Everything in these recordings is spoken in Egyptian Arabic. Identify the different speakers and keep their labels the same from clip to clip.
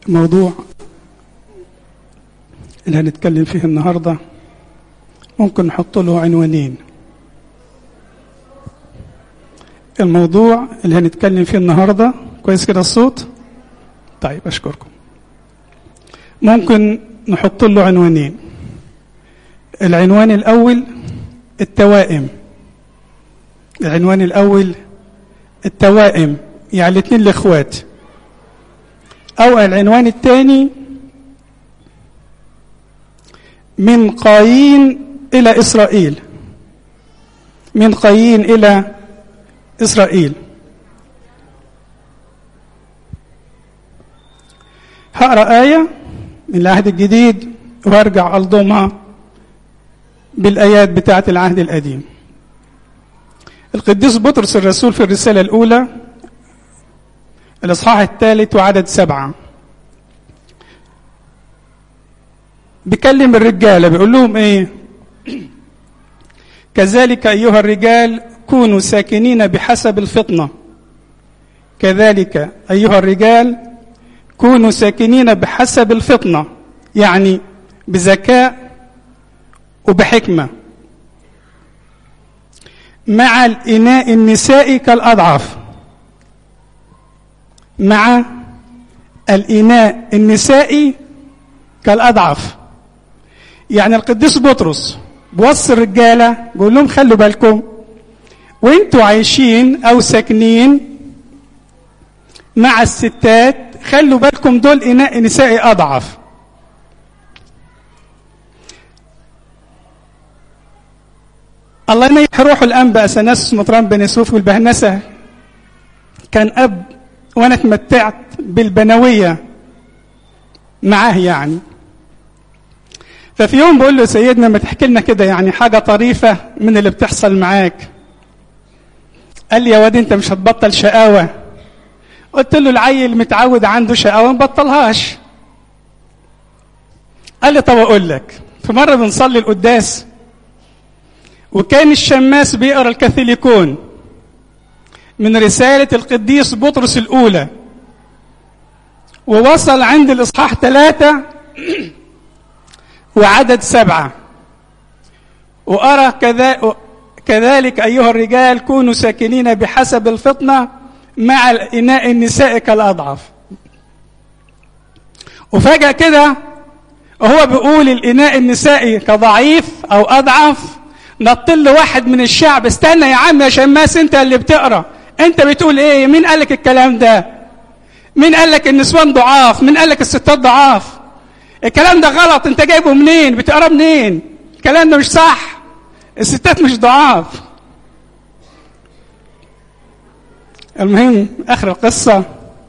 Speaker 1: الموضوع اللي هنتكلم فيه النهارده ممكن نحط له عنوانين الموضوع اللي هنتكلم فيه النهارده كويس كده الصوت طيب اشكركم ممكن نحط له عنوانين العنوان الاول التوائم العنوان الاول التوائم يعني الاثنين الاخوات او العنوان الثاني من قايين الى اسرائيل من قايين الى اسرائيل هقرا ايه من العهد الجديد وارجع الضمها بالايات بتاعه العهد القديم القديس بطرس الرسول في الرساله الاولى الاصحاح الثالث وعدد سبعه بيكلم الرجاله بيقول لهم ايه كذلك ايها الرجال كونوا ساكنين بحسب الفطنه كذلك ايها الرجال كونوا ساكنين بحسب الفطنه يعني بذكاء وبحكمه مع الاناء النساء كالاضعف مع الاناء النسائي كالاضعف يعني القديس بطرس بوصي الرجاله بيقول لهم خلوا بالكم وانتوا عايشين او ساكنين مع الستات خلوا بالكم دول اناء نسائي اضعف الله ينيح روح الانبا اثناس مطران بن يوسف والبهنسه كان اب وانا اتمتعت بالبنويه معاه يعني ففي يوم بقول له سيدنا ما تحكي لنا كده يعني حاجه طريفه من اللي بتحصل معاك قال لي يا واد انت مش هتبطل شقاوه قلت له العيل متعود عنده شقاوه ما بطلهاش قال لي طب اقول لك في مره بنصلي القداس وكان الشماس بيقرا الكاثوليكون من رساله القديس بطرس الاولى ووصل عند الاصحاح ثلاثه وعدد سبعه وارى كذا كذلك أيها الرجال كونوا ساكنين بحسب الفطنة مع الإناء النساء كالأضعف وفجأة كده وهو بيقول الإناء النسائي كضعيف أو أضعف نطل واحد من الشعب استنى يا عم يا شماس أنت اللي بتقرأ أنت بتقول إيه مين قال لك الكلام ده مين قال لك النسوان ضعاف مين قال لك الستات ضعاف الكلام ده غلط أنت جايبه منين بتقرأ منين الكلام ده مش صح الستات مش ضعاف المهم اخر القصه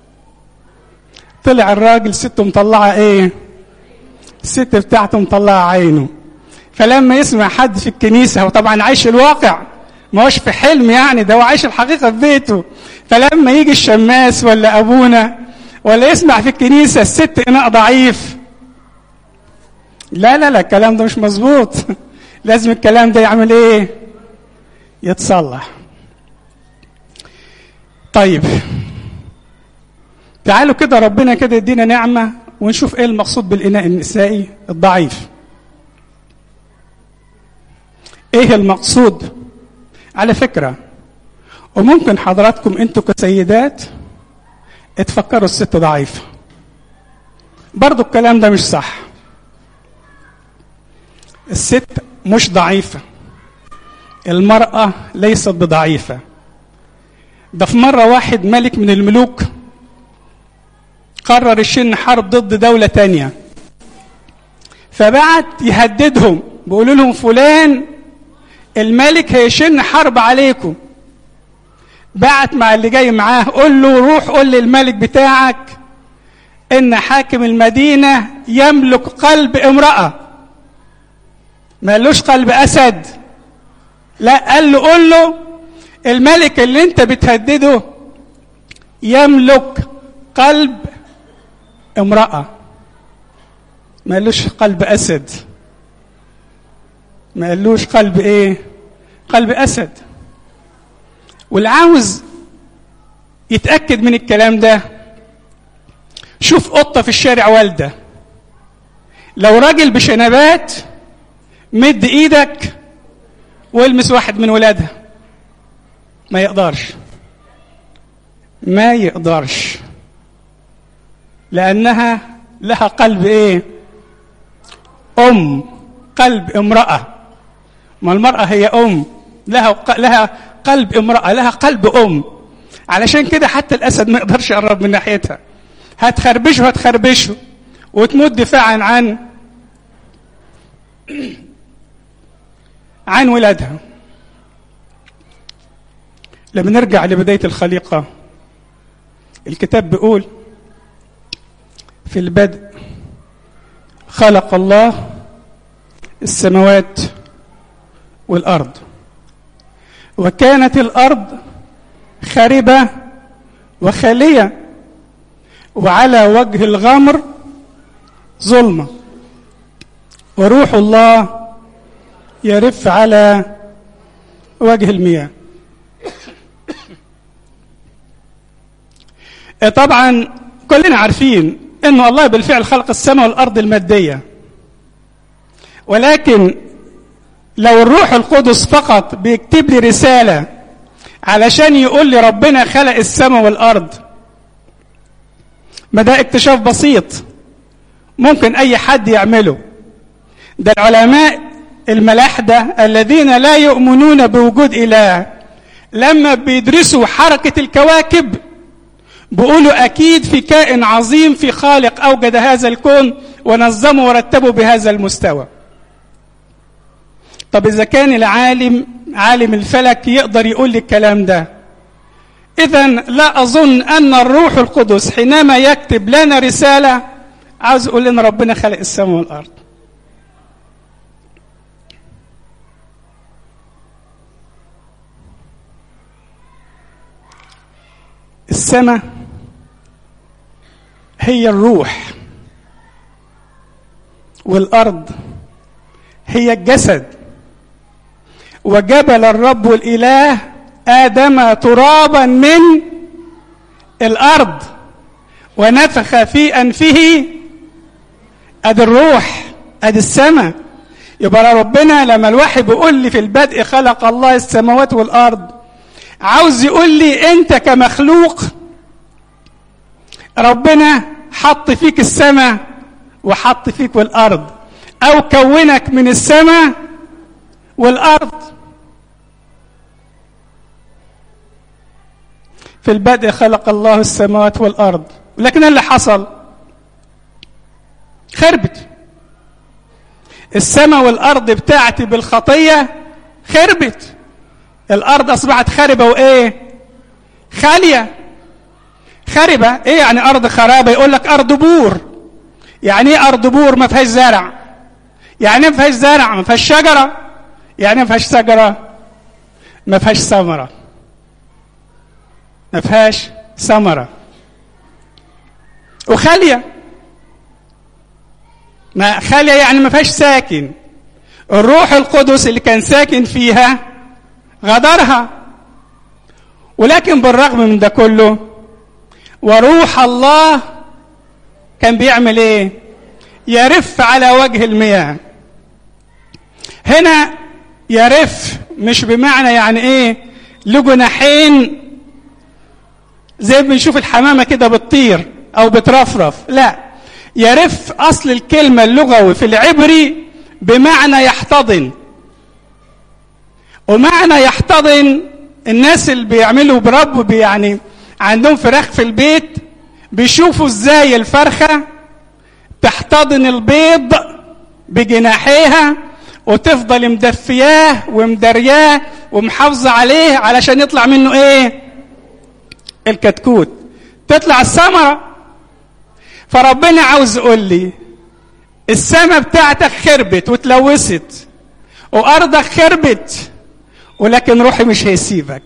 Speaker 1: طلع الراجل سته مطلعه ايه الست بتاعته مطلعه عينه فلما يسمع حد في الكنيسه هو طبعا عايش الواقع ما هوش في حلم يعني ده هو عايش الحقيقه في بيته فلما يجي الشماس ولا ابونا ولا يسمع في الكنيسه الست اناء ضعيف لا لا لا الكلام ده مش مظبوط لازم الكلام ده يعمل ايه يتصلح طيب تعالوا كده ربنا كده يدينا نعمة ونشوف ايه المقصود بالإناء النسائي الضعيف ايه المقصود على فكرة وممكن حضراتكم انتوا كسيدات تفكروا الست ضعيفة برضو الكلام ده مش صح الست مش ضعيفة المرأة ليست بضعيفة ده في مرة واحد ملك من الملوك قرر يشن حرب ضد دولة تانية فبعت يهددهم بيقولوا لهم فلان الملك هيشن حرب عليكم بعت مع اللي جاي معاه قول له روح قول للملك بتاعك ان حاكم المدينة يملك قلب امرأة ما قالوش قلب اسد لا قال له قول له الملك اللي انت بتهدده يملك قلب امرأة ما قالوش قلب اسد ما قالوش قلب ايه قلب اسد واللي عاوز يتاكد من الكلام ده شوف قطة في الشارع والدة لو راجل بشنبات مد ايدك والمس واحد من ولادها ما يقدرش ما يقدرش لأنها لها قلب ايه أم قلب امرأة ما المرأة هي أم لها لها قلب امرأة لها قلب أم علشان كده حتى الأسد ما يقدرش يقرب من ناحيتها هتخربشه هتخربشه وتموت دفاعا عن عن ولادها لما نرجع لبداية الخليقة الكتاب بيقول في البدء خلق الله السماوات والأرض وكانت الأرض خاربة وخالية وعلى وجه الغمر ظلمة وروح الله يرف على وجه المياه طبعا كلنا عارفين ان الله بالفعل خلق السماء والارض الماديه ولكن لو الروح القدس فقط بيكتب لي رساله علشان يقول لي ربنا خلق السماء والارض ما ده اكتشاف بسيط ممكن اي حد يعمله ده العلماء الملاحده الذين لا يؤمنون بوجود اله لما بيدرسوا حركه الكواكب بيقولوا أكيد في كائن عظيم في خالق أوجد هذا الكون ونظمه ورتبه بهذا المستوى طب إذا كان العالم عالم الفلك يقدر يقول لي الكلام ده إذا لا أظن أن الروح القدس حينما يكتب لنا رسالة عاوز يقول لنا ربنا خلق السماء والأرض السماء هي الروح والارض هي الجسد وجبل الرب الاله ادم ترابا من الارض ونفخ في انفه ادي الروح ادي السماء يبقى ربنا لما الواحد بيقول لي في البدء خلق الله السماوات والارض عاوز يقول لي انت كمخلوق ربنا حط فيك السماء وحط فيك والارض او كونك من السماء والارض في البدء خلق الله السماوات والارض ولكن اللي حصل خربت السماء والارض بتاعتي بالخطيه خربت الارض اصبحت خربه وايه خاليه خربه ايه يعني ارض خرابه يقول لك ارض بور يعني ايه ارض بور ما فيهاش زرع يعني ما فيهاش زرع ما فيهاش شجره يعني ما فيهاش شجره ما فيهاش ثمره ما فيهاش ثمره وخاليه ما خاليه يعني ما فيهاش ساكن الروح القدس اللي كان ساكن فيها غدرها ولكن بالرغم من ده كله وروح الله كان بيعمل ايه يرف على وجه المياه هنا يرف مش بمعنى يعني ايه له جناحين زي ما بنشوف الحمامة كده بتطير او بترفرف لا يرف اصل الكلمة اللغوي في العبري بمعنى يحتضن ومعنى يحتضن الناس اللي بيعملوا برب يعني عندهم فراخ في البيت بيشوفوا ازاي الفرخة تحتضن البيض بجناحيها وتفضل مدفياه ومدرياه ومحافظة عليه علشان يطلع منه ايه الكتكوت تطلع الثمرة فربنا عاوز يقول لي السماء بتاعتك خربت وتلوثت وارضك خربت ولكن روحي مش هيسيبك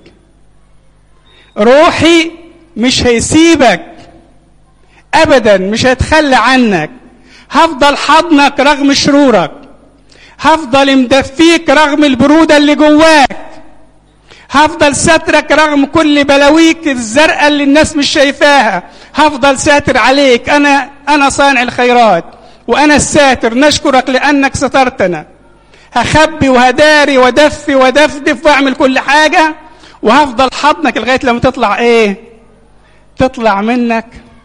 Speaker 1: روحي مش هيسيبك ابدا مش هيتخلى عنك هفضل حضنك رغم شرورك هفضل مدفيك رغم البرودة اللي جواك هفضل ساترك رغم كل بلاويك الزرقاء اللي الناس مش شايفاها هفضل ساتر عليك انا انا صانع الخيرات وانا الساتر نشكرك لانك سترتنا هخبي وهداري ودفي ودفدف واعمل كل حاجه وهفضل حضنك لغايه لما تطلع ايه تطلع منك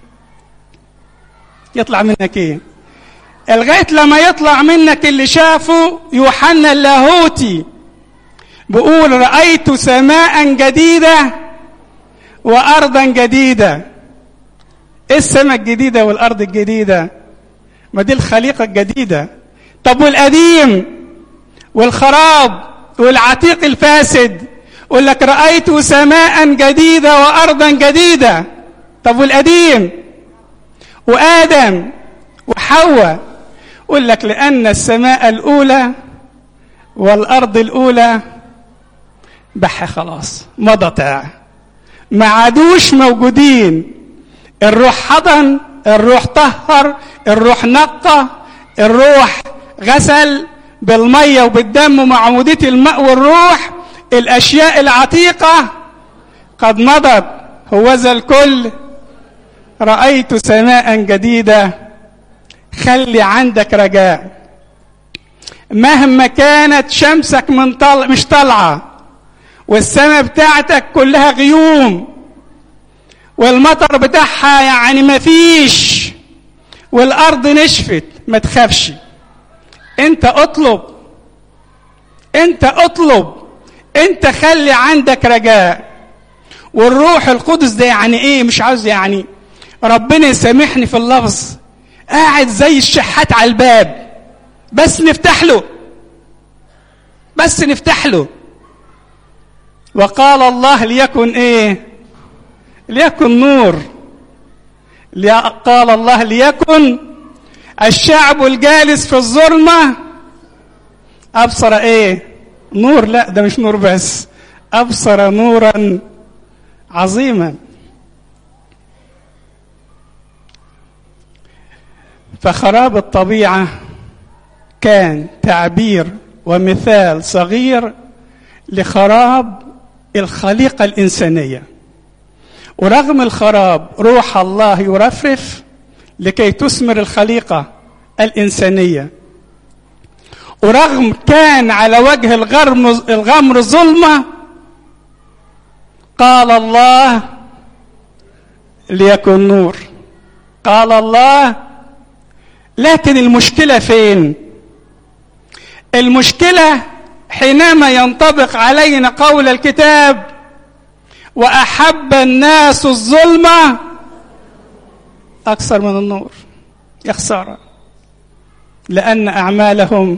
Speaker 1: يطلع منك ايه لغايه لما يطلع منك اللي شافه يوحنا اللاهوتي بيقول رايت سماء جديده وارضا جديده ايه السماء الجديده والارض الجديده ما دي الخليقه الجديده طب والقديم والخراب والعتيق الفاسد يقول لك رايت سماء جديده وارضا جديده طب والقديم وادم وحواء يقول لك لان السماء الاولى والارض الاولى بح خلاص مضت ما عادوش موجودين الروح حضن الروح طهر الروح نقى الروح غسل بالميه وبالدم ومعموديه الماء والروح الاشياء العتيقه قد مضت هوذا الكل رايت سماء جديده خلي عندك رجاء مهما كانت شمسك من طل... مش طالعه والسماء بتاعتك كلها غيوم والمطر بتاعها يعني ما فيش والارض نشفت ما تخافش انت اطلب انت اطلب انت خلي عندك رجاء والروح القدس ده يعني ايه مش عاوز يعني ربنا يسامحني في اللفظ قاعد زي الشحات على الباب بس نفتح له بس نفتح له وقال الله ليكن ايه ليكن نور قال الله ليكن الشعب الجالس في الظلمة أبصر إيه نور لا ده مش نور بس أبصر نورا عظيما فخراب الطبيعة كان تعبير ومثال صغير لخراب الخليقة الإنسانية ورغم الخراب روح الله يرفرف لكي تثمر الخليقة الإنسانية ورغم كان على وجه الغرم الغمر ظلمة قال الله ليكن نور قال الله لكن المشكلة فين المشكلة حينما ينطبق علينا قول الكتاب وأحب الناس الظلمة أكثر من النور يا خسارة لأن أعمالهم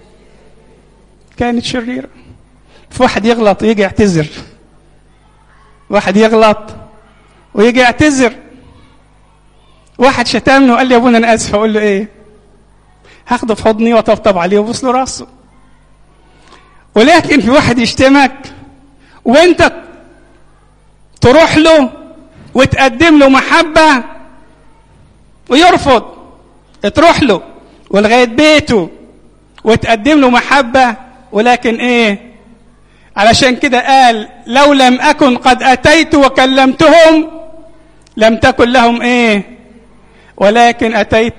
Speaker 1: كانت شريرة في واحد يغلط ويجي يعتذر واحد يغلط ويجي يعتذر واحد شتمني وقال لي يا ابونا انا اسف اقول له ايه هاخده في حضني واطبطب عليه وابوس له راسه ولكن في واحد يشتمك وانت تروح له وتقدم له محبه ويرفض تروح له ولغايه بيته وتقدم له محبه ولكن ايه علشان كده قال لو لم اكن قد اتيت وكلمتهم لم تكن لهم ايه ولكن اتيت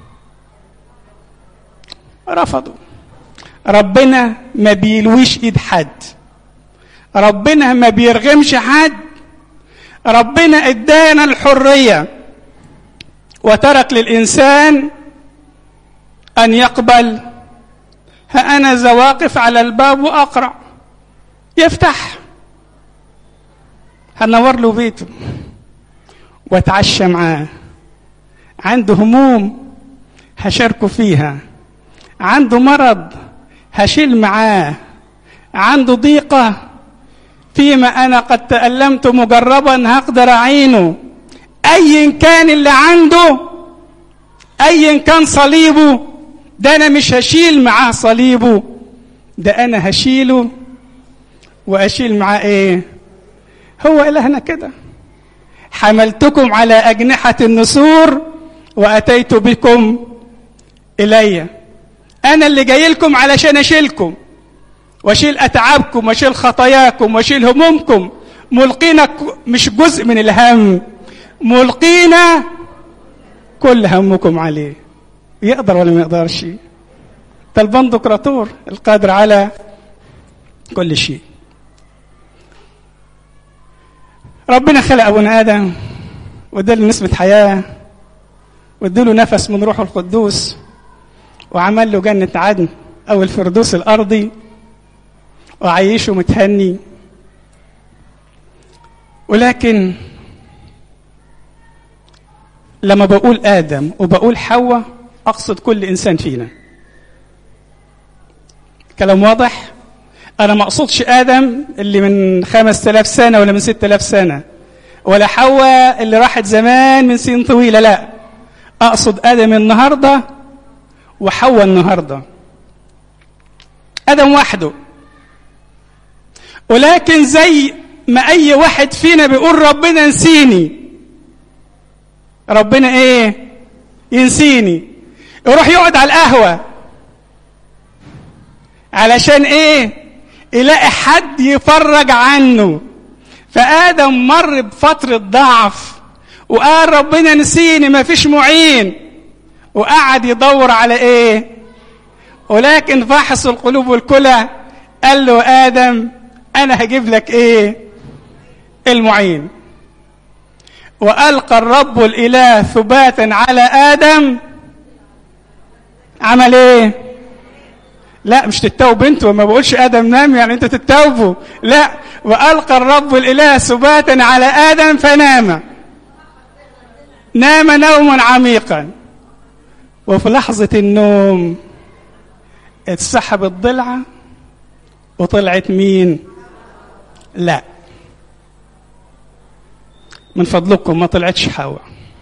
Speaker 1: رفضوا ربنا ما بيلويش ايد حد ربنا ما بيرغمش حد ربنا ادانا الحريه وترك للانسان ان يقبل ها انا ذا واقف على الباب واقرع يفتح هنور له بيته واتعشى معاه عنده هموم هشاركه فيها عنده مرض هشيل معاه عنده ضيقة فيما أنا قد تألمت مجربا هقدر أعينه أيا كان اللي عنده أيا كان صليبه ده أنا مش هشيل معاه صليبه ده أنا هشيله وأشيل معاه إيه هو إلهنا كده حملتكم على أجنحة النسور وأتيت بكم إلي أنا اللي جاي لكم علشان أشيلكم واشيل اتعابكم واشيل خطاياكم واشيل همومكم ملقينا مش جزء من الهم ملقينا كل همكم عليه يقدر ولا ما يقدرش ده البندقراطور القادر على كل شيء ربنا خلق ابونا ادم واداله نسمه حياه واداله نفس من روحه القدوس وعمل له جنه عدن او الفردوس الارضي وعيشه متهني ولكن لما بقول ادم وبقول حواء اقصد كل انسان فينا كلام واضح انا ما اقصدش ادم اللي من خمس تلاف سنه ولا من ست تلاف سنه ولا حواء اللي راحت زمان من سنين طويله لا اقصد ادم النهارده وحواء النهارده ادم وحده ولكن زي ما اي واحد فينا بيقول ربنا نسيني ربنا ايه ينسيني يروح يقعد على القهوه علشان ايه يلاقي حد يفرج عنه فادم مر بفتره ضعف وقال ربنا نسيني ما فيش معين وقعد يدور على ايه ولكن فحص القلوب والكلى قال له ادم انا هجيب لك ايه المعين والقى الرب الاله ثباتا على ادم عمل ايه لا مش تتوب انتوا ما بقولش ادم نام يعني انتوا تتوبوا لا والقى الرب الاله ثباتا على ادم فنام نام نوما عميقا وفي لحظه النوم اتسحب الضلعه وطلعت مين لا من فضلكم ما طلعتش حواء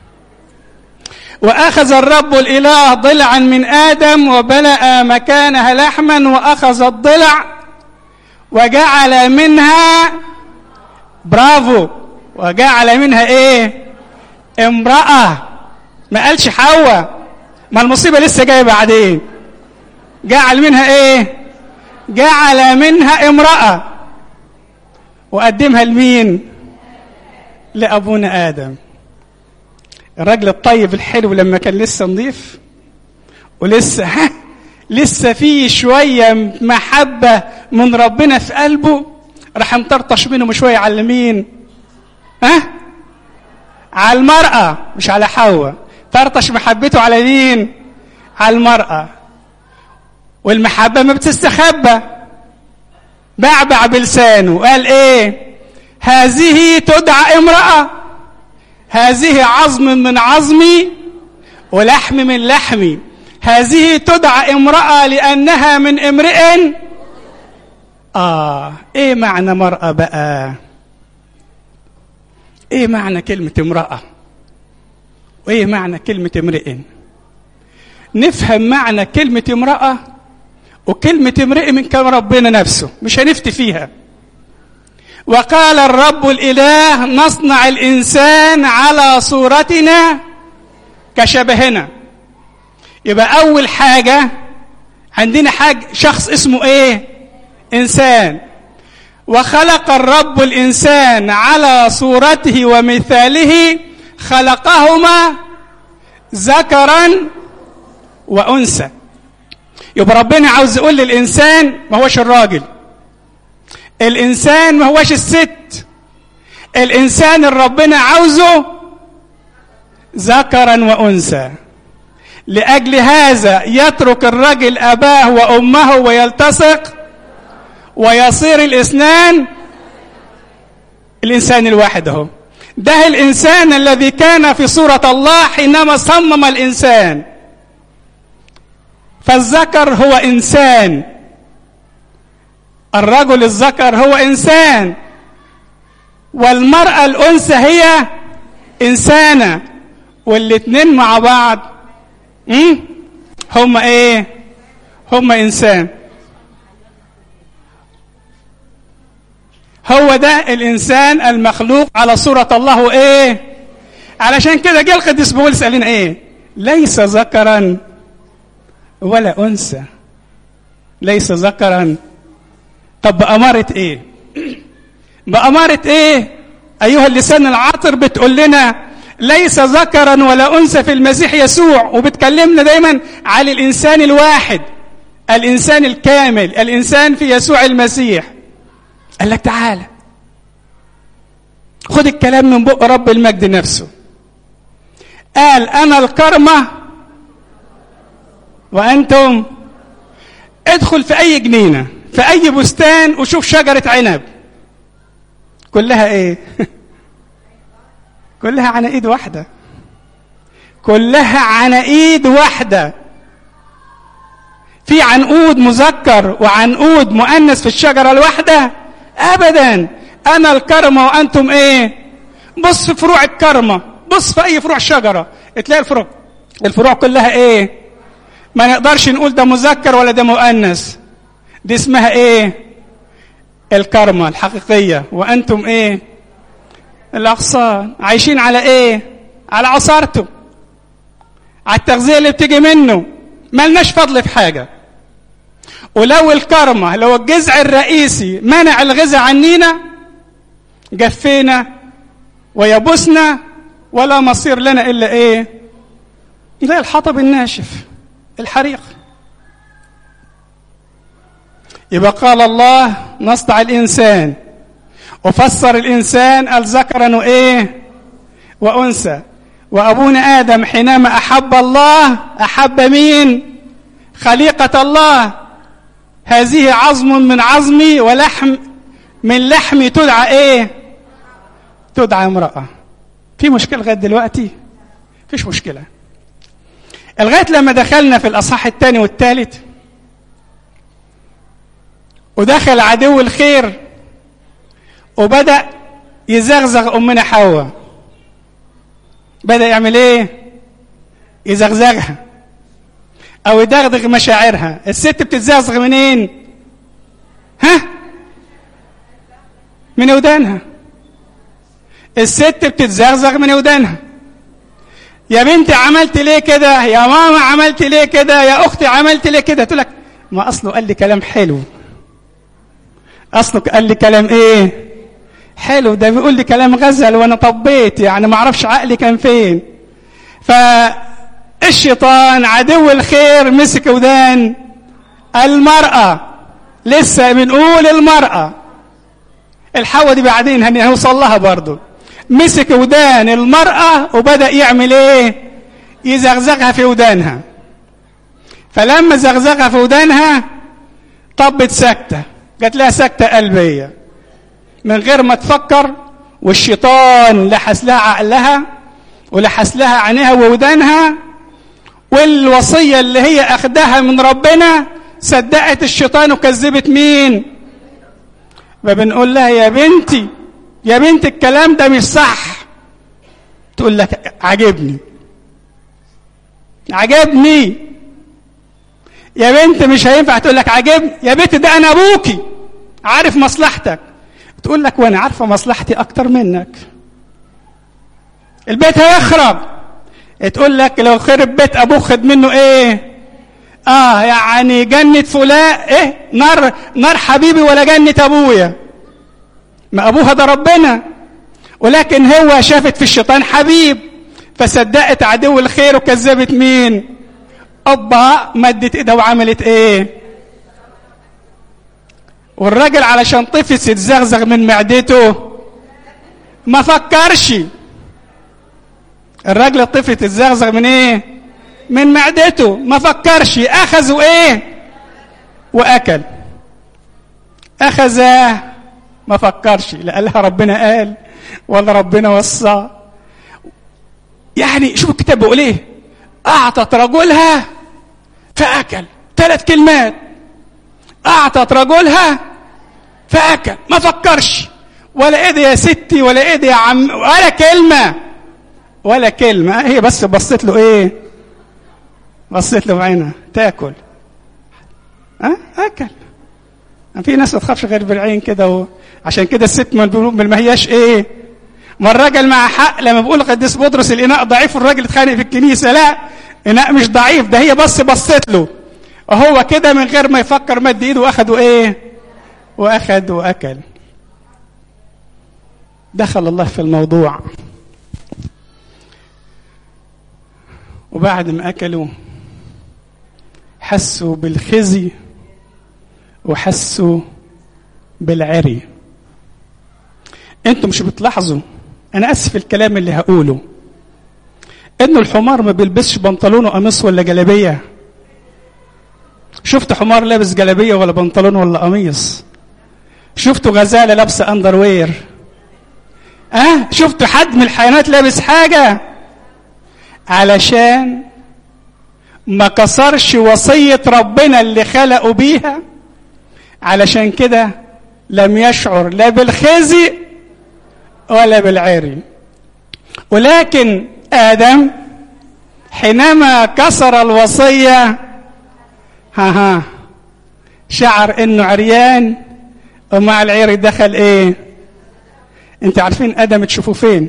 Speaker 1: واخذ الرب الاله ضلعا من ادم وبلا مكانها لحما واخذ الضلع وجعل منها برافو وجعل منها ايه امراه ما قالش حواء ما المصيبه لسه جايه بعدين جعل منها ايه جعل منها امراه وقدمها لمين لابونا ادم الراجل الطيب الحلو لما كان لسه نضيف ولسه ها لسه في شويه محبه من ربنا في قلبه راح مطرطش منهم شويه على مين ها على المراه مش على حواء طرطش محبته على مين على المراه والمحبه ما بتستخبى بعبع بلسانه قال ايه هذه تدعى امراه هذه عظم من عظمي ولحم من لحمي هذه تدعى امرأة لأنها من امرئ آه إيه معنى مرأة بقى إيه معنى كلمة امرأة وإيه معنى كلمة امرئ نفهم معنى كلمة امرأة وكلمة امرئ من كلام ربنا نفسه مش هنفتي فيها وقال الرب الاله نصنع الانسان على صورتنا كشبهنا يبقى اول حاجه عندنا حاجه شخص اسمه ايه انسان وخلق الرب الانسان على صورته ومثاله خلقهما ذكرا وانثى يبقى ربنا عاوز يقول للانسان ما هوش الراجل الانسان ما هوش الست الانسان اللي ربنا عاوزه ذكرا وانثى لاجل هذا يترك الرجل اباه وامه ويلتصق ويصير الاثنان الانسان الواحد اهو ده الانسان الذي كان في صوره الله حينما صمم الانسان فالذكر هو انسان الرجل الذكر هو انسان والمراه الانثى هي انسانه والاثنين مع بعض هم ايه هم انسان هو ده الانسان المخلوق على صوره الله ايه علشان كده جه القديس بولس قال لنا ايه ليس ذكرا ولا انثى ليس ذكرا طب بأمارة ايه بأمارة ايه ايها اللسان العاطر بتقول لنا ليس ذكرا ولا انثى في المسيح يسوع وبتكلمنا دايما على الانسان الواحد الانسان الكامل الانسان في يسوع المسيح قال لك تعالى خد الكلام من بق رب المجد نفسه قال انا الكرمه وانتم ادخل في اي جنينه في اي بستان وشوف شجره عنب كلها ايه كلها عناقيد واحده كلها عناقيد واحده في عنقود مذكر وعنقود مؤنث في الشجره الواحده ابدا انا الكرمه وانتم ايه بص في فروع الكرمه بص في اي فروع شجره تلاقي الفروع الفروع كلها ايه ما نقدرش نقول ده مذكر ولا ده مؤنث دي اسمها ايه الكرمة الحقيقية وأنتم إيه الأغصان عايشين على إيه على عصارته على التغذية اللي بتيجي منه ملناش فضل في حاجة ولو الكرمة لو الجذع الرئيسي منع الغذاء عنينا جفينا ويبسنا ولا مصير لنا إلا إيه زي الحطب الناشف الحريق يبقى قال الله نصنع الإنسان وفسر الإنسان الذكر وإيه وأنثى وأبونا آدم حينما أحب الله أحب مين خليقة الله هذه عظم من عظمي ولحم من لحمي تدعى إيه تدعى امرأة في مشكلة لغاية دلوقتي فيش مشكلة لغاية لما دخلنا في الأصحاح الثاني والثالث ودخل عدو الخير وبدأ يزغزغ أمنا حواء بدأ يعمل إيه؟ يزغزغها أو يدغدغ مشاعرها الست بتتزغزغ منين؟ ها؟ من ودانها الست بتتزغزغ من ودانها يا بنتي عملت ليه كده يا ماما عملت ليه كده يا اختي عملت ليه كده تقول لك ما اصله قال لي كلام حلو اصله قال لي كلام ايه حلو ده بيقول لي كلام غزل وانا طبيت يعني ما اعرفش عقلي كان فين فالشيطان عدو الخير مسك ودان المرأة لسه بنقول المرأة الحواء دي بعدين هنوصل لها برضو مسك ودان المرأة وبدأ يعمل ايه يزغزغها في ودانها فلما زغزغها في ودانها طبت سكتة جات لها سكتة قلبية من غير ما تفكر والشيطان لحس لها عقلها ولحس لها عينيها وودانها والوصية اللي هي أخدها من ربنا صدقت الشيطان وكذبت مين فبنقول لها يا بنتي يا بنت الكلام ده مش صح تقول لك عجبني عجبني يا بنت مش هينفع تقول لك عجبني يا بنت ده انا ابوكي عارف مصلحتك تقول لك وانا عارفه مصلحتي اكتر منك البيت هيخرب تقول لك لو خرب بيت ابوك خد منه ايه اه يعني جنة فلان ايه نار نار حبيبي ولا جنة ابويا ما ابوها ده ربنا ولكن هو شافت في الشيطان حبيب فصدقت عدو الخير وكذبت مين ابا مدت ايدها وعملت ايه والراجل علشان طفس يتزغزغ من معدته ما فكرش الراجل الطفل يتزغزغ من ايه من معدته ما فكرش اخذ ايه واكل اخذ ما فكرش لا قالها ربنا قال ولا ربنا وصى يعني شوف الكتاب بيقول ايه اعطت رجلها فاكل ثلاث كلمات اعطت رجلها فاكل ما فكرش ولا ايه ده يا ستي ولا ايه ده يا عم ولا كلمه ولا كلمه هي بس بصيت له ايه بصيت له بعينها تاكل ها أه؟ اكل في ناس ما تخافش غير بالعين كده و... عشان كده الست ما هياش ايه ما الراجل مع حق لما بيقول قديس بطرس الاناء ضعيف والراجل اتخانق في الكنيسه لا اناء مش ضعيف ده هي بس بصت له وهو كده من غير ما يفكر مد ايده واخده ايه وأخذ وأكل دخل الله في الموضوع وبعد ما أكلوا حسوا بالخزي وحسوا بالعري انتم مش بتلاحظوا انا اسف الكلام اللي هقوله انه الحمار ما بيلبسش بنطلون وقميص ولا جلابيه شفت حمار لابس جلابيه ولا بنطلون ولا قميص شفتوا غزاله لابسه اندروير اه شفتوا حد من الحيوانات لابس حاجه علشان ما كسرش وصيه ربنا اللي خلقه بيها علشان كده لم يشعر لا بالخزي ولا بالعري ولكن ادم حينما كسر الوصيه ها ها شعر انه عريان ومع العري دخل ايه انت عارفين ادم تشوفوه فين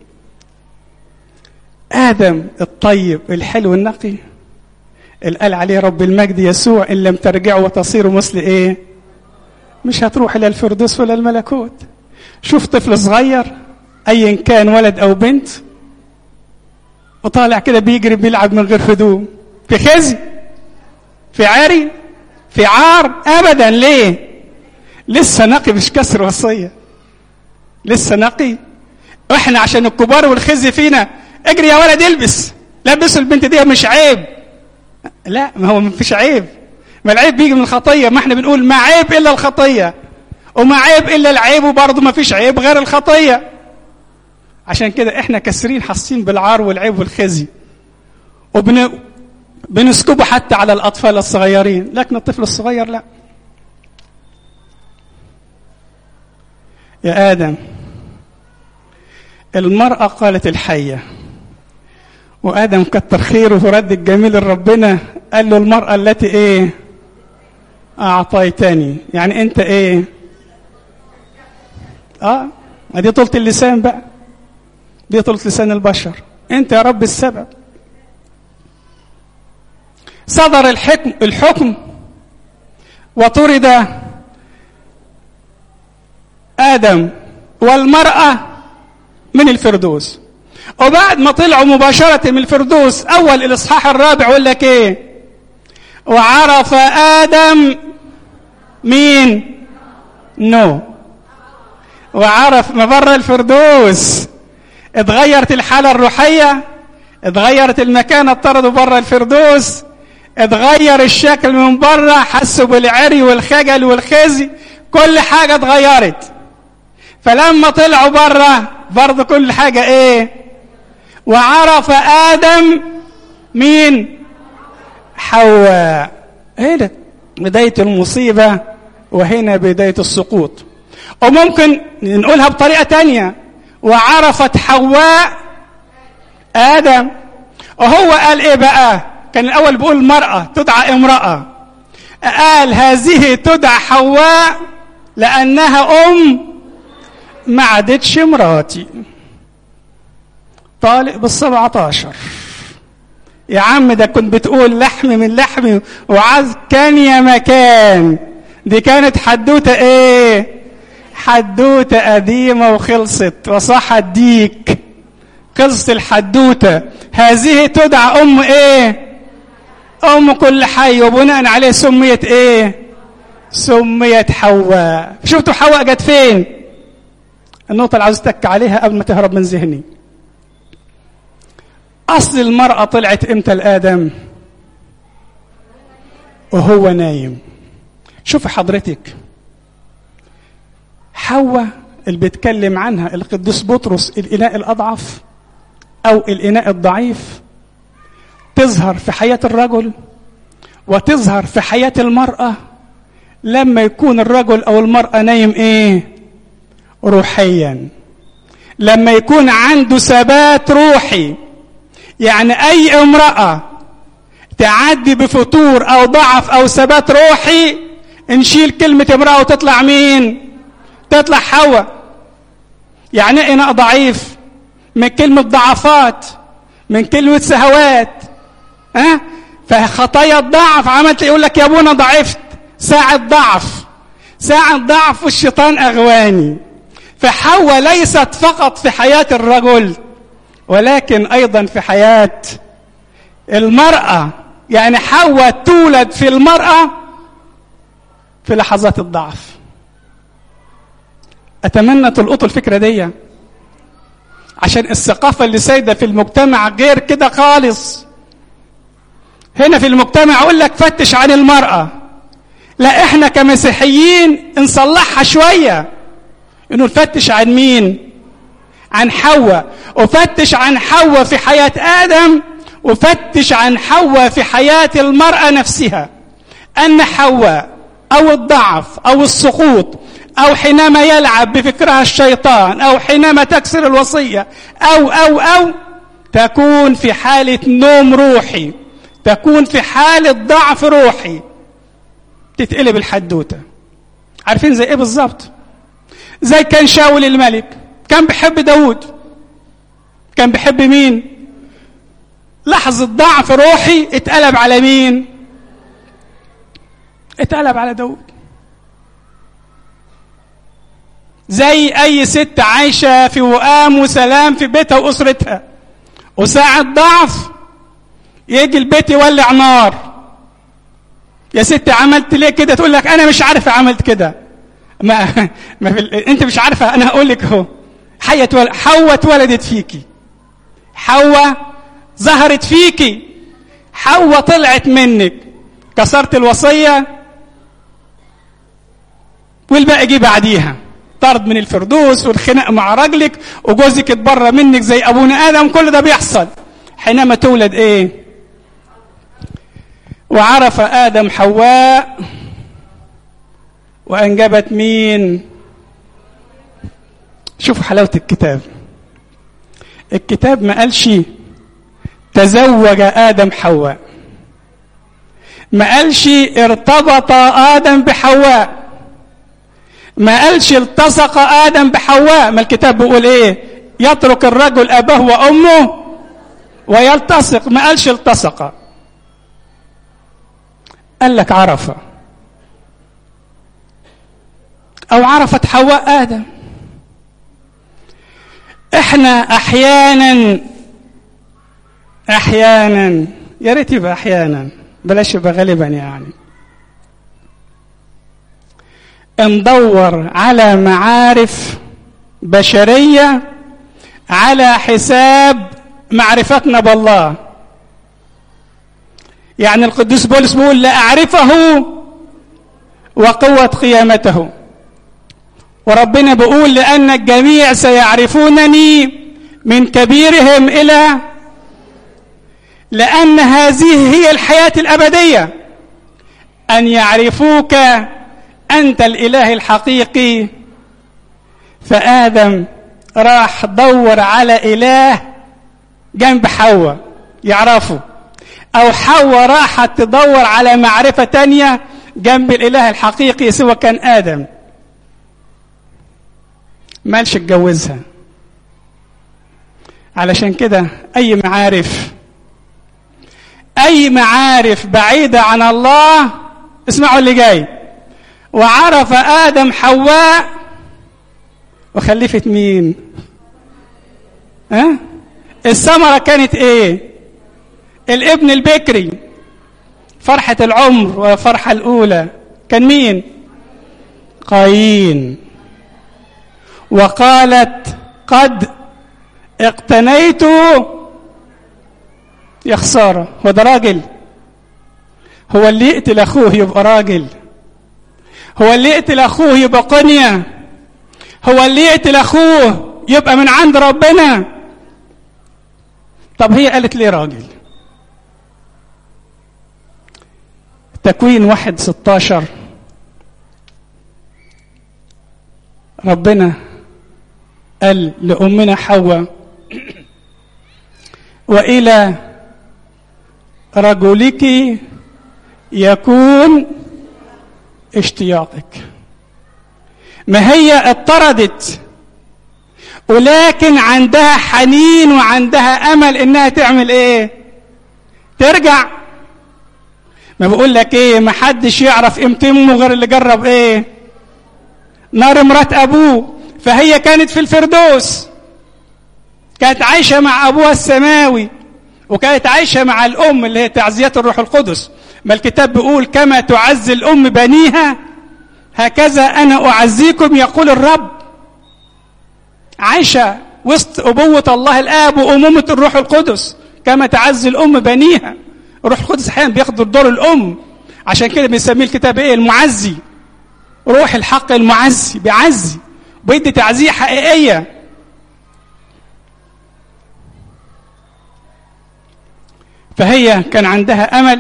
Speaker 1: ادم الطيب الحلو النقي اللي قال عليه رب المجد يسوع ان لم ترجعوا وتصيروا مثل ايه مش هتروح الى الفردوس ولا الملكوت شوف طفل صغير ايا كان ولد او بنت وطالع كده بيجري بيلعب من غير هدوم في خزي في عاري في عار ابدا ليه لسه نقي مش كسر وصيه لسه نقي احنا عشان الكبار والخزي فينا اجري يا ولد البس لبسوا البنت دي مش عيب لا ما هو مفيش عيب ما العيب بيجي من الخطيه ما احنا بنقول ما عيب الا الخطيه وما عيب الا العيب وبرضه ما فيش عيب غير الخطيه عشان كده احنا كسرين حاسين بالعار والعيب والخزي وبن بنسكبه حتى على الاطفال الصغيرين لكن الطفل الصغير لا يا ادم المراه قالت الحيه وادم كتر خيره ورد الجميل لربنا قال له المراه التي ايه اعطيتني يعني انت ايه اه دي طولة اللسان بقى دي طولة لسان البشر انت يا رب السبب صدر الحكم الحكم وطرد ادم والمراه من الفردوس وبعد ما طلعوا مباشرة من الفردوس أول الإصحاح الرابع يقول لك إيه وعرف آدم مين نو وعرف ما بره الفردوس اتغيرت الحالة الروحية اتغيرت المكان اطردوا بره الفردوس اتغير الشكل من بره حسوا بالعري والخجل والخزي كل حاجة اتغيرت فلما طلعوا بره برضه كل حاجة ايه وعرف آدم مين حواء هنا بداية المصيبة وهنا بداية السقوط وممكن نقولها بطريقة تانية وعرفت حواء آدم وهو قال إيه بقى كان الأول بيقول مرأة تدعى امرأة قال هذه تدعى حواء لأنها أم ما عادتش مراتي طالق بالسبعة عشر يا عم ده كنت بتقول لحم من لحمي وعز كان يا مكان دي كانت حدوتة ايه حدوتة قديمة وخلصت وصح الديك خلصت الحدوتة هذه تدعى أم ايه أم كل حي وبناء عليه سميت ايه سميت حواء شفتوا حواء جت فين النقطة اللي عاوز اتك عليها قبل ما تهرب من ذهني أصل المرأة طلعت إمتى لآدم وهو نايم شوف حضرتك حواء اللي بيتكلم عنها القديس بطرس الإناء الأضعف أو الإناء الضعيف تظهر في حياة الرجل وتظهر في حياة المرأة لما يكون الرجل أو المرأة نايم إيه روحيا لما يكون عنده ثبات روحي يعني أي امرأة تعدي بفتور أو ضعف أو ثبات روحي نشيل كلمة امرأة وتطلع مين؟ تطلع حواء يعني ايه إناء ضعيف؟ من كلمة ضعفات من كلمة سهوات ها؟ أه؟ فخطايا الضعف عملت يقول لك يا ابونا ضعفت ساعة ضعف ساعة ضعف الشيطان أغواني فحواء ليست فقط في حياة الرجل ولكن أيضا في حياة المرأة يعني حواء تولد في المرأة في لحظات الضعف أتمنى تلقطوا الفكرة دي عشان الثقافة اللي سايدة في المجتمع غير كده خالص هنا في المجتمع أقول لك فتش عن المرأة لا احنا كمسيحيين نصلحها شوية انه نفتش عن مين عن حواء وفتش عن حواء في حياة آدم وفتش عن حواء في حياة المرأة نفسها أن حواء أو الضعف أو السقوط أو حينما يلعب بفكرها الشيطان أو حينما تكسر الوصية أو أو أو تكون في حالة نوم روحي تكون في حالة ضعف روحي تتقلب الحدوتة عارفين زي ايه بالظبط زي كان شاول الملك كان بيحب داود كان بيحب مين لحظة ضعف روحي اتقلب على مين اتقلب على داود زي اي ست عايشة في وئام وسلام في بيتها واسرتها وساعة ضعف يجي البيت يولع نار يا ست عملت ليه كده تقول لك انا مش عارفه عملت كده ما, ما في ال... انت مش عارفه انا هقول لك اهو حية ول... حواء اتولدت فيكي حواء ظهرت فيكي حواء طلعت منك كسرت الوصيه والباقي جه بعديها طرد من الفردوس والخناق مع رجلك وجوزك اتبرى منك زي ابونا ادم كل ده بيحصل حينما تولد ايه وعرف آدم حواء وأنجبت مين شوفوا حلاوة الكتاب الكتاب ما قالش تزوج آدم حواء ما قالش ارتبط آدم بحواء ما قالش التصق آدم بحواء ما الكتاب بيقول ايه يترك الرجل أباه وأمه ويلتصق ما قالش التصق قال لك عرف أو عرفت حواء آدم احنا احيانا احيانا يا ريت يبقى احيانا بلاش يبقى غالبا يعني ندور على معارف بشريه على حساب معرفتنا بالله يعني القديس بولس بيقول لا اعرفه وقوه قيامته وربنا بيقول لان الجميع سيعرفونني من كبيرهم الى لان هذه هي الحياه الابديه ان يعرفوك انت الاله الحقيقي فادم راح دور على اله جنب حواء يعرفه او حواء راحت تدور على معرفه تانية جنب الاله الحقيقي سوى كان ادم مالش اتجوزها علشان كده اي معارف اي معارف بعيده عن الله اسمعوا اللي جاي وعرف ادم حواء وخلفت مين ها أه؟ الثمره كانت ايه الابن البكري فرحه العمر والفرحه الاولى كان مين قايين وقالت قد اقتنيت يا خساره هو ده راجل هو اللي يقتل اخوه يبقى راجل هو اللي يقتل اخوه يبقى قنيه هو اللي يقتل اخوه يبقى من عند ربنا طب هي قالت ليه راجل تكوين واحد ستاشر ربنا قال لأمنا حواء وإلى رجلك يكون اشتياقك ما هي اضطردت ولكن عندها حنين وعندها امل انها تعمل ايه ترجع ما بقول لك ايه ما حدش يعرف قيمه امه غير اللي جرب ايه نار مرات أبوه فهي كانت في الفردوس كانت عايشة مع أبوها السماوي وكانت عايشة مع الأم اللي هي تعزيات الروح القدس ما الكتاب بيقول كما تعزي الأم بنيها هكذا أنا أعزيكم يقول الرب عايشة وسط أبوة الله الآب وأمومة الروح القدس كما تعزي الأم بنيها الروح القدس أحيانا بياخد دور الأم عشان كده بنسميه الكتاب إيه المعزي روح الحق المعزي بيعزي بيدي تعزية حقيقية فهي كان عندها أمل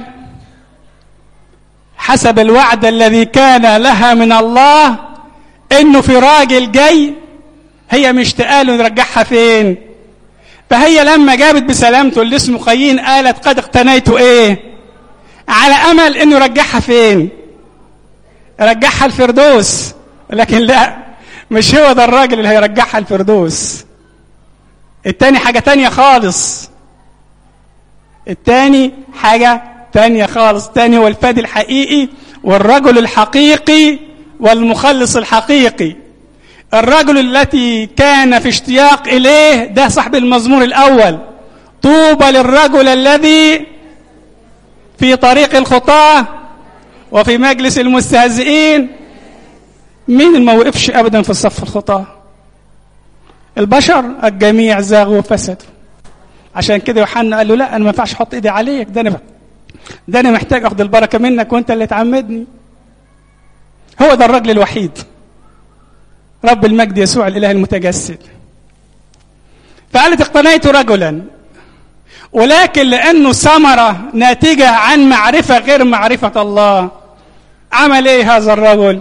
Speaker 1: حسب الوعد الذي كان لها من الله انه في راجل جاي هي مشتاقه له نرجعها فين فهي لما جابت بسلامته اللي اسمه قايين قالت قد اقتنيت ايه على امل انه يرجعها فين رجعها الفردوس لكن لا مش هو ده الراجل اللي هيرجعها الفردوس التاني حاجه تانية خالص التاني حاجه تانية خالص تاني هو الفادي الحقيقي والرجل الحقيقي والمخلص الحقيقي الرجل التي كان في اشتياق إليه ده صاحب المزمور الأول طوبى للرجل الذي في طريق الخطاة وفي مجلس المستهزئين مين ما وقفش أبدا في الصف الخطاة البشر الجميع زاغوا وفسدوا عشان كده يوحنا قال له لا انا ما ينفعش احط ايدي عليك ده انا ده انا محتاج اخد البركه منك وانت اللي تعمدني هو ده الرجل الوحيد رب المجد يسوع الاله المتجسد فقالت اقتنيت رجلا ولكن لانه ثمره ناتجه عن معرفه غير معرفه الله عمل ايه هذا الرجل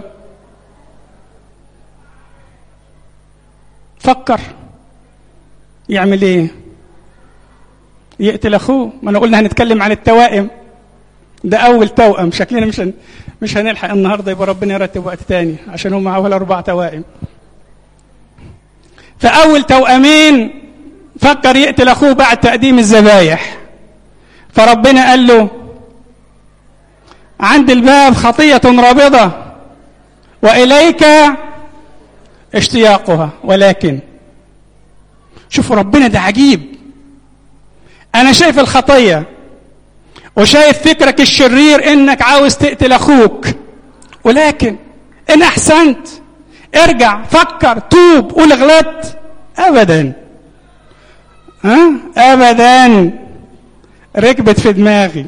Speaker 1: فكر يعمل ايه يقتل اخوه ما انا قلنا هنتكلم عن التوائم ده اول توأم شكلنا مش هن... مش هنلحق النهارده يبقى ربنا يرتب وقت تاني عشان هم حوالي اربع توائم فاول توأمين فكر يقتل اخوه بعد تقديم الذبايح فربنا قال له عند الباب خطية رابضة وإليك اشتياقها ولكن شوفوا ربنا ده عجيب أنا شايف الخطية وشايف فكرك الشرير إنك عاوز تقتل أخوك ولكن إن أحسنت ارجع فكر توب قول غلطت أبدا ها أبدا ركبت في دماغي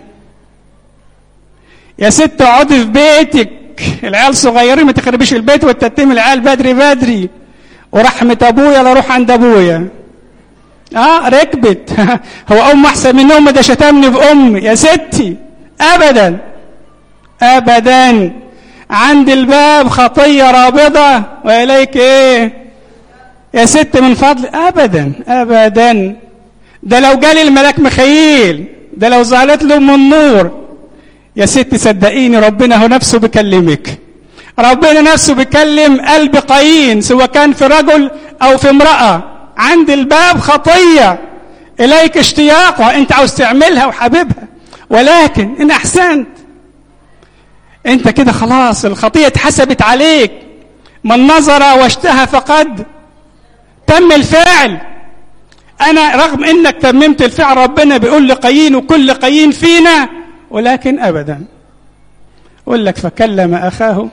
Speaker 1: يا ست اقعدي في بيتك العيال صغيرين ما تخربيش البيت وتتم العيال بدري بدري ورحمة ابويا لا اروح عند ابويا اه ركبت هو ام احسن من امي ده شتمني في امي يا ستي ابدا ابدا عند الباب خطيه رابضه واليك ايه يا ست من فضل ابدا ابدا ده لو جالي الملاك مخيل ده لو ظهرت له من نور يا ست صدقيني ربنا هو نفسه بيكلمك ربنا نفسه بيكلم قلب قايين سواء كان في رجل او في امراه عند الباب خطيه اليك اشتياقها انت عاوز تعملها وحبيبها ولكن ان احسنت انت كده خلاص الخطيه اتحسبت عليك من نظر واشتهى فقد تم الفعل انا رغم انك تممت الفعل ربنا بيقول لقايين وكل قايين فينا ولكن ابدا يقول لك فكلم اخاه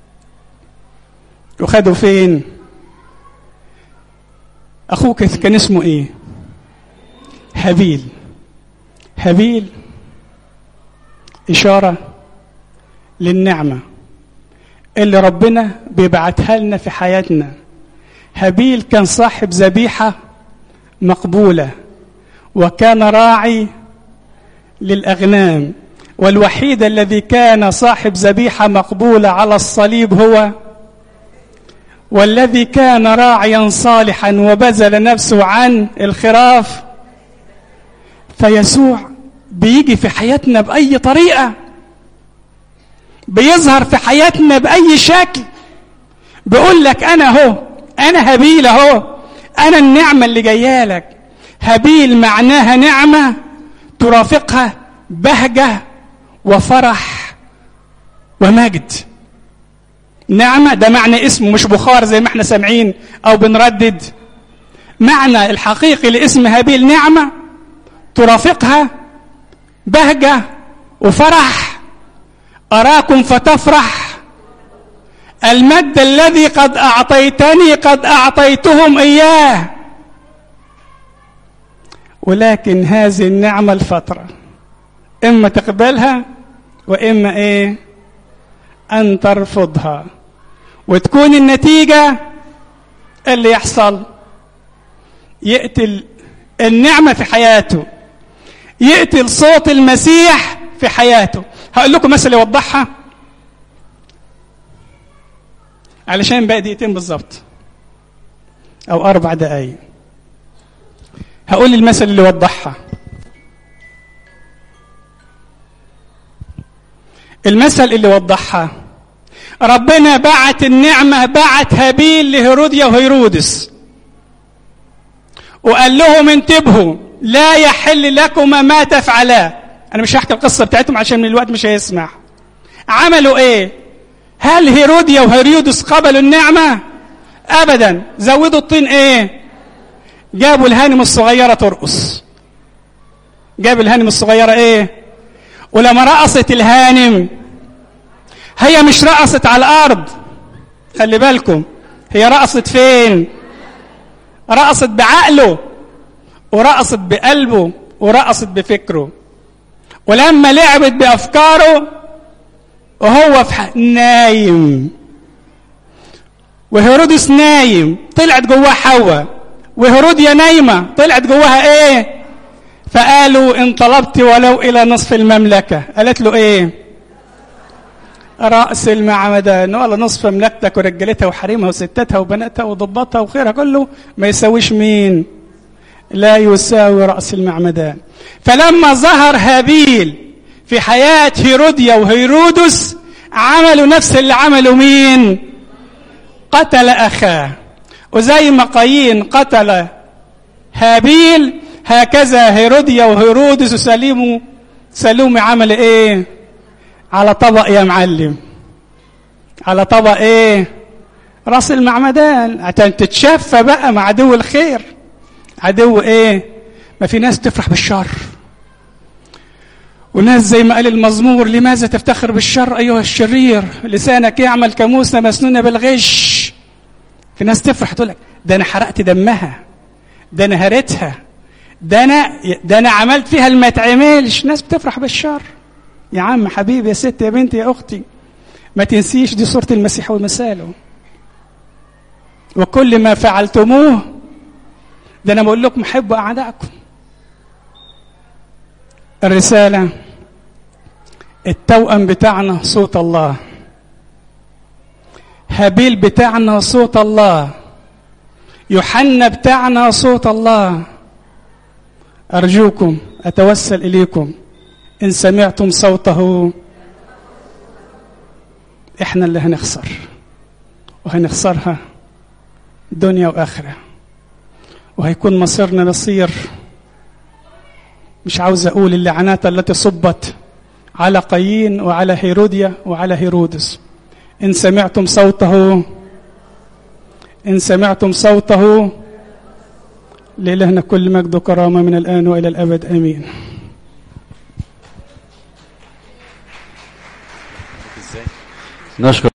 Speaker 1: وخده فين اخوك كان اسمه ايه هابيل هابيل اشاره للنعمه اللي ربنا بيبعتها لنا في حياتنا هابيل كان صاحب ذبيحه مقبوله وكان راعي للاغنام والوحيد الذي كان صاحب ذبيحه مقبوله على الصليب هو والذي كان راعيا صالحا وبذل نفسه عن الخراف فيسوع بيجي في حياتنا باي طريقه بيظهر في حياتنا باي شكل بيقول لك انا اهو انا هابيل اهو انا النعمه اللي جايه لك هابيل معناها نعمه ترافقها بهجه وفرح ومجد نعمة ده معنى اسمه مش بخار زي ما احنا سامعين أو بنردد معنى الحقيقي لاسم هابيل نعمة ترافقها بهجة وفرح أراكم فتفرح المجد الذي قد أعطيتني قد أعطيتهم إياه ولكن هذه النعمة الفترة إما تقبلها وإما إيه أن ترفضها وتكون النتيجة اللي يحصل يقتل النعمة في حياته يقتل صوت المسيح في حياته هقول لكم مثل يوضحها علشان بقى دقيقتين بالظبط او اربع دقايق هقول المثل اللي يوضحها المثل اللي وضحها ربنا بعت النعمة بعت هابيل لهيروديا وهيرودس وقال لهم انتبهوا لا يحل لكما ما تفعلا انا مش هحكي القصة بتاعتهم عشان من الوقت مش هيسمع عملوا ايه هل هيروديا وهيرودس قبلوا النعمة ابدا زودوا الطين ايه جابوا الهانم الصغيرة ترقص جابوا الهانم الصغيرة ايه ولما رقصت الهانم هي مش رقصت على الارض خلي بالكم هي رقصت فين رقصت بعقله ورقصت بقلبه ورقصت بفكره ولما لعبت بافكاره وهو في ح- نايم وهيرودس نايم طلعت جواه حواء وهيروديا نايمه طلعت جواها ايه فقالوا ان طلبت ولو الى نصف المملكه قالت له ايه رأس المعمدان ولا نصف مملكتك ورجالتها وحريمها وستاتها وبناتها وضباطها وخيرها كله ما يساويش مين لا يساوي رأس المعمدان فلما ظهر هابيل في حياة هيروديا وهيرودس عملوا نفس اللي عملوا مين قتل أخاه وزي ما قايين قتل هابيل هكذا هيروديا وهيرودس وسليم سلوم عمل ايه على طبق يا معلم على طبق ايه راس المعمدان عشان تتشفى بقى مع عدو الخير عدو ايه ما في ناس تفرح بالشر وناس زي ما قال المزمور لماذا تفتخر بالشر ايها الشرير لسانك يعمل كموسى مسنونة بالغش في ناس تفرح تقول لك ده انا حرقت دمها ده انا هرتها ده انا ده انا عملت فيها اللي ما تعملش ناس بتفرح بالشر يا عم حبيبي يا ست يا بنتي يا اختي ما تنسيش دي صورة المسيح ومثاله وكل ما فعلتموه ده انا بقول لكم حبوا اعدائكم الرسالة التوأم بتاعنا صوت الله هابيل بتاعنا صوت الله يوحنا بتاعنا صوت الله أرجوكم أتوسل إليكم إن سمعتم صوته إحنا اللي هنخسر وهنخسرها دنيا وآخرة وهيكون مصيرنا مصير مش عاوز أقول اللعنات التي صبت على قايين وعلى هيروديا وعلى هيرودس إن سمعتم صوته إن سمعتم صوته لإلهنا كل مجد وكرامة من الآن وإلى الأبد آمين
Speaker 2: نشكر